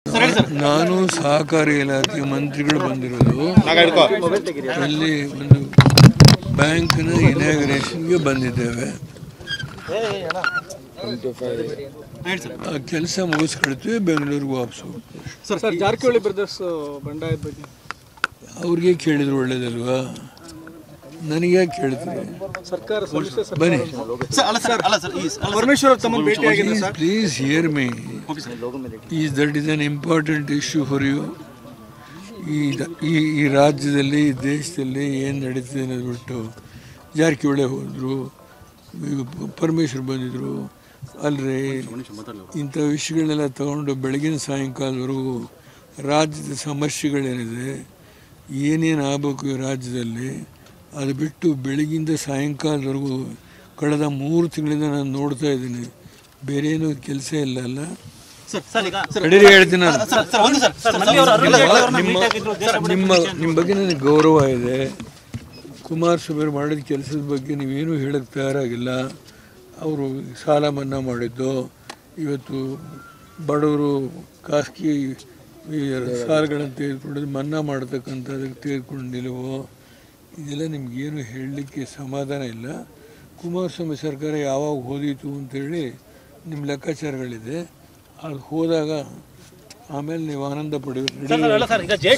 ನಾನು ಸಹಕಾರಿ ಇಲಾಖೆ ಮಂತ್ರಿಗಳು ಬಂದಿರೋದು ಅಲ್ಲಿ ಒಂದು ಬ್ಯಾಂಕ್ನ ಇನಾಗ್ರೇಷನ್ಗೆ ಬಂದಿದ್ದೇವೆ ಆ ಕೆಲಸ ಮುಗಿಸ್ಕೊಳ್ತೀವಿ ಬೆಂಗಳೂರಿಗೆ ವಾಪಸ್ ಹೋಗ್ತೀವಿ ಸರ್ ಜಾರಕಿಹೊಳಿ ಬ್ರದರ್ಸ್ ಬಂಡಾಯದ ಬಗ್ಗೆ ಅವ್ರಿಗೆ ಕೇಳಿದ್ರು ಒಳ್ಳೇದಲ್ವಾ ನನಗೆ ಯಾಕೆ ಕೇಳ್ತೀರಿ ಸರ್ಕಾರ ಸಮ್ಮಿಶ್ರ ಸರ್ಕಾರ ಬನ್ನಿ ಅಲ್ಲ ಸರ್ ಅಲ್ಲ ಸರ್ ಈ ಪರಮೇಶ್ವರ್ ಅವ್ರು ತಮ್ಮನ್ನು ಭೇಟಿಯಾಗಿದ್ರು please sir please hear me is that is an important issue for you ಈ ಈ ಈ ರಾಜ್ಯದಲ್ಲಿ ಈ ದೇಶದಲ್ಲಿ ಏನು ನಡೀತಿದೆ ಅನ್ನೋದು ಬಿಟ್ಟು ಜಾರಕಿಹೊಳಿ ಹೋದರು ಪರಮೇಶ್ವರ್ ಬಂದಿದ್ದರು ಅಲ್ಲದೆ ಇಂಥ ವಿಷಯಗಳನ್ನೆಲ್ಲ ತಗೊಂಡು ಬೆಳಗಿನ ಸಾಯಂಕಾಲದವರೆಗೂ ರಾಜ್ಯದ ಸಮಸ್ಯೆಗಳೇನಿದೆ ಏನೇನು ಆಗಬೇಕು ಈ ರಾಜ್ಯದಲ್ಲಿ ಅದು ಬಿಟ್ಟು ಬೆಳಗಿಂದ ಸಾಯಂಕಾಲದವರೆಗೂ ಕಳೆದ ಮೂರು ತಿಂಗಳಿಂದ ನಾನು ನೋಡ್ತಾ ಇದ್ದೀನಿ ಬೇರೆ ಏನೂ ಕೆಲಸ ಇಲ್ಲ ಅಲ್ಲ ಸರ್ ಸರ್ ಈಗ ಸರ್ ನಡೀರಿ ಹೇಳ್ತೀನಿ ನಾನು ಸರ್ ಸರ್ ಒಂದು ಸರ್ ಸರ್ ಮಲ್ಲಿ ಅವರು ಅರುಣ್ ಜೇಟ್ಲಿ ಅವರನ್ನ ನಿಮ್ಮ ಭೇಟಿ ಆಗಿದ್ರು ದೇಶ ನಿಮ್ಮ ನಿಮ್ಮ ಬಗ್ಗೆ ನನಗೆ ಗೌರವ ಇದೆ ಕುಮಾರಸ್ವಾಮಿ ಅವರು ಮಾಡಿದ ಕೆಲಸದ ಬಗ್ಗೆ ನೀವೇನು ಹೇಳಕ್ಕೆ ತಯಾರಾಗಿಲ್ಲ ಅವರು ಸಾಲ ಮನ್ನಾ ಮಾಡಿದ್ದು ಇವತ್ತು ಬಡವರು ಖಾಸಗಿ ಈ ಸಾಲಗಳನ್ನು ತೆಗೆದುಕೊಂಡು ಮನ್ನಾ ಮಾಡತಕ್ಕಂಥದ್ದಕ್ಕೆ ತೆಗೆದುಕೊಂಡು ನಿಲುವು ಇದೆಲ್ಲ ನಿಮಗೇನು ಹೇಳಲಿಕ್ಕೆ ಸಮಾಧಾನ ಇಲ್ಲ ಕುಮಾರಸ್ವಾಮಿ ಸರ್ಕಾರ ಯಾವಾಗ ಹೋದೀತು ಅಂತೇಳಿ ನಿಮ್ಮ ಲೆಕ್ಕಾಚಾರಗಳಿದೆ ಅದು ಹೋದಾಗ ಆಮೇಲೆ ನೀವು ಆನಂದ ಪಡೆಯೋದು ಸರ್ ಅಲ್ಲ ಸರ್ ಈಗ ಜೆ